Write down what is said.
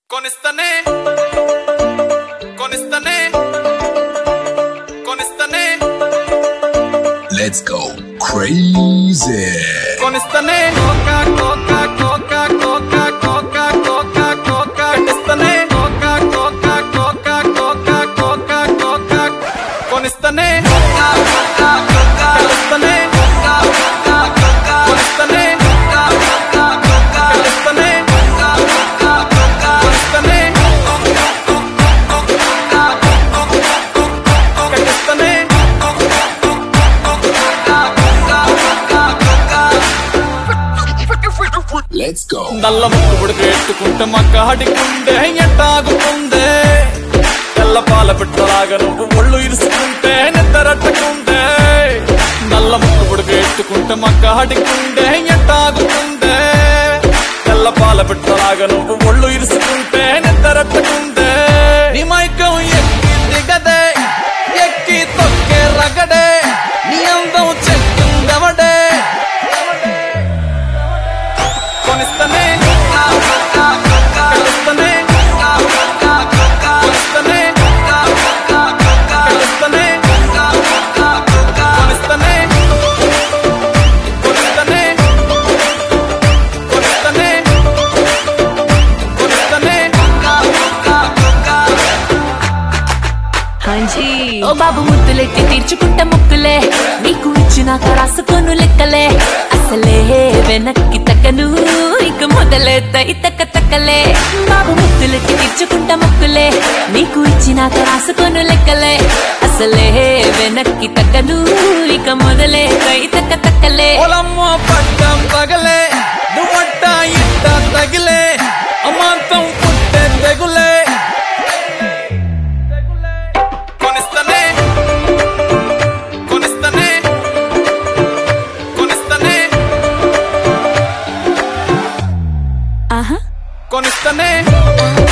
కొనిస్తనే కొనిస్తనే కొనిస్తనే Let's go crazy. కొనిస్తనే కోకా కోకా కోకా కోకా కోకా కోకా కోకా కొనిస్తనే కోకా కోకా కోకా కోకా కోకా కోకా కొనిస్తనే కోకా కోకా కోకా కొనిస్తనే కోకా కోకా కోకా కొనిస్తనే కోకా కోకా కోకా కొనిస్తనే కోకా కోకా కోకా కొనిస్తనే కొనిస్తనే Let's go. నల్ల ముక్కు పుడికి ఎత్తుకుంటే మక్క హడికుండే ఎట్టాగుతుందే తెల్ల పాల పిట్టలాగా నువ్వు ఒళ్ళు ఇరుసుకుంటే నిద్రట్టుకుందే నల్ల ముక్కు పుడికి ఎత్తుకుంటే మక్క హడికుండే ఎట్టాగుతుందే తెల్ల పాల పిట్టలాగా నువ్వు ఒళ్ళు ఇరుసుకుంటే నిద్రట్టుకుందే నీ మైకం ఎక్కి దిగదే ఎక్కి తొక్కే రగడే నీ అందం చెక్కిందవడే కొనిస్తనే కొనిస్తనే కొనిస్తనే కొనిస్తనే కొనిస్తనే కొనిస్తనే కొనిస్తనే కొనిస్తనే హాంజీ ఓ బాబు ముద్దులెట్టి తీర్చుకుంట ముక్కులే నీకు ఇచ్చినాక రాసుకోను లెక్కలే అసలే వెనక్కి తక్కను ఇక మొదలెత్త ఇతక తక్కలే బాబు ముద్దులెట్టి తీర్చుకుంట ముక్కులే నీకు ఇచ్చినాక రాసుకోను లెక్కలే అసలే వెనక్కి తక్కను ఇక మొదలెత్త ఇతక తక్కలే పొలమ్మ పట్టం తగలే నువ్వట్ట ఇట్ట తగిలే అమాంతం పుట్టే తెగులే కొనిస్తనే కొనిస్తనే కొనిస్తనే ఆహా కొనిస్తనే